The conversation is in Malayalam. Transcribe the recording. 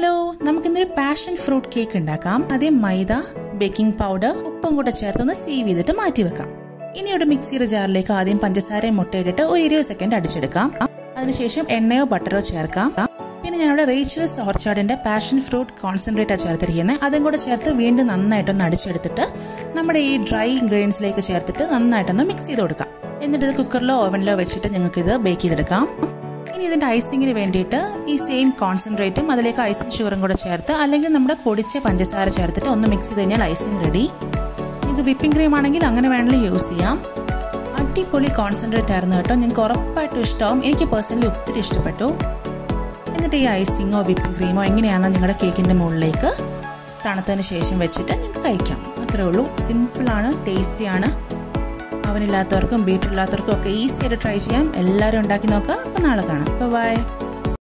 ഹലോ നമുക്കിന്നൊരു പാഷൻ ഫ്രൂട്ട് കേക്ക് ഉണ്ടാക്കാം ആദ്യം മൈദ ബേക്കിംഗ് പൗഡർ ഉപ്പും കൂടെ ചേർത്തൊന്ന് സീവ് ചെയ്തിട്ട് മാറ്റി വെക്കാം ഇനി ഒരു മിക്സിയുടെ ജാറിലേക്ക് ആദ്യം പഞ്ചസാരയും മുട്ടയിട്ടിട്ട് ഒരു ഇരുപത് സെക്കൻഡ് അടിച്ചെടുക്കാം അതിനുശേഷം എണ്ണയോ ബട്ടറോ ചേർക്കാം പിന്നെ ഞാനിവിടെ റേച്ചൽസ് ഓർച്ചാർഡിന്റെ പാഷൻ ഫ്രൂട്ട് കോൺസെൻട്രേറ്റ് ചേർത്തിരിക്കുന്നത് അതും കൂടെ ചേർത്ത് വീണ്ടും നന്നായിട്ടൊന്ന് അടിച്ചെടുത്തിട്ട് നമ്മുടെ ഈ ഡ്രൈ ഇൻഗ്രീഡിയൻസിലേക്ക് ചേർത്തിട്ട് നന്നായിട്ടൊന്ന് മിക്സ് ചെയ്ത് കൊടുക്കാം എന്നിട്ട് ഇത് കുക്കറിലോ ഓവനിലോ വെച്ചിട്ട് നിങ്ങൾക്ക് ഇത് ബേക്ക് ചെയ്തെടുക്കാം ഇനി ഇതിന്റെ ഐസിങ്ങിന് വേണ്ടിയിട്ട് ഈ സെയിം കോൺസെൻട്രേറ്റും അതിലേക്ക് ഐസിങ് ഷുഗറും കൂടെ ചേർത്ത് അല്ലെങ്കിൽ നമ്മുടെ പൊടിച്ച പഞ്ചസാര ചേർത്തിട്ട് ഒന്ന് മിക്സ് ചെയ്ത് കഴിഞ്ഞാൽ ഐസിങ് റെഡി നിങ്ങൾക്ക് വിപ്പിംഗ് ക്രീം ആണെങ്കിൽ അങ്ങനെ വേണമെങ്കിലും യൂസ് ചെയ്യാം അടിപൊളി കോൺസെൻട്രേറ്റ് ആയിരുന്നു കേട്ടോ നിങ്ങൾക്ക് ഉറപ്പായിട്ടും ഇഷ്ടമാവും എനിക്ക് പേഴ്സണലി ഒത്തിരി ഇഷ്ടപ്പെട്ടു എന്നിട്ട് ഈ ഐസിങ്ങോ വിപ്പിംഗ് ക്രീമോ എങ്ങനെയാണോ നിങ്ങളുടെ കേക്കിൻ്റെ മുകളിലേക്ക് തണുത്തതിന് ശേഷം വെച്ചിട്ട് നിങ്ങൾക്ക് കഴിക്കാം അത്രേ ഉള്ളൂ സിമ്പിളാണ് ടേസ്റ്റിയാണ് അവനില്ലാത്തവർക്കും ബീറ്ററില്ലാത്തവർക്കും ഒക്കെ ഈസി ആയിട്ട് ട്രൈ ചെയ്യാം എല്ലാവരും ഉണ്ടാക്കി നോക്കുക അപ്പോൾ നാളെ കാണാം ബൈ